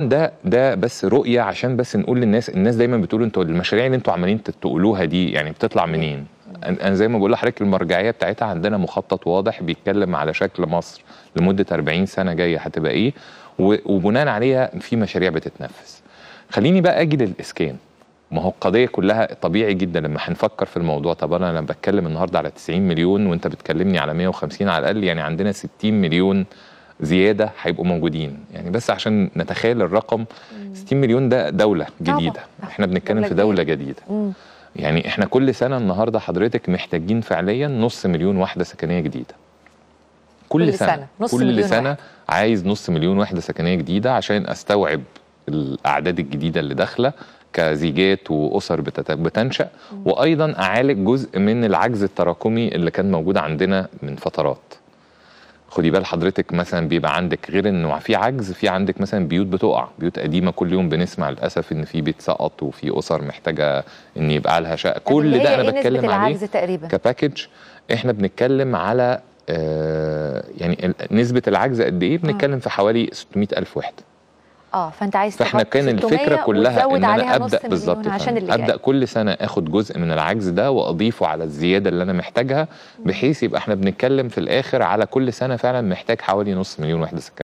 ده ده بس رؤيه عشان بس نقول للناس الناس دايما بتقول انتوا المشاريع اللي انتوا عمالين تقولوها دي يعني بتطلع منين؟ انا زي ما بقول لحضرتك المرجعيه بتاعتها عندنا مخطط واضح بيتكلم على شكل مصر لمده 40 سنه جايه هتبقى ايه وبناء عليها في مشاريع بتتنفذ. خليني بقى اجي للاسكان. ما هو القضيه كلها طبيعي جدا لما هنفكر في الموضوع طب انا لما بتكلم النهارده على 90 مليون وانت بتكلمني على 150 على الاقل يعني عندنا 60 مليون زياده هيبقوا موجودين يعني بس عشان نتخيل الرقم 60 مليون ده دوله جديده طبعا. احنا بنتكلم دولة في دوله جديده مم. يعني احنا كل سنه النهارده حضرتك محتاجين فعليا نص مليون وحده سكنيه جديده كل, كل سنه, سنة. نص كل مليون سنه واحدة. عايز نص مليون وحده سكنيه جديده عشان استوعب الاعداد الجديده اللي داخله كزيجات واسر بتت- بتنشا وايضا اعالج جزء من العجز التراكمي اللي كان موجود عندنا من فترات خدي بال حضرتك مثلا بيبقى عندك غير انه في عجز في عندك مثلا بيوت بتقع بيوت قديمه كل يوم بنسمع للاسف ان في بيت سقط وفي اسر محتاجه ان يبقى لها شقه طب اللي كل هي ده انا إيه نسبة بتكلم عليه العجز تقريبا كباكج احنا بنتكلم على آه يعني ال- نسبه العجز قد ايه بنتكلم في حوالي 600 الف وحده اه فانت عايز فاحنا تحط كان 600 الفكره كلها وتزود ان عليها انا نص ابدا بالظبط مليون يا عشان فندم. اللي ابدا جاي كل سنه اخد جزء من العجز ده واضيفه على الزياده اللي انا محتاجها بحيث يبقى احنا بنتكلم في الاخر على كل سنه فعلا محتاج حوالي نص مليون وحده سكنيه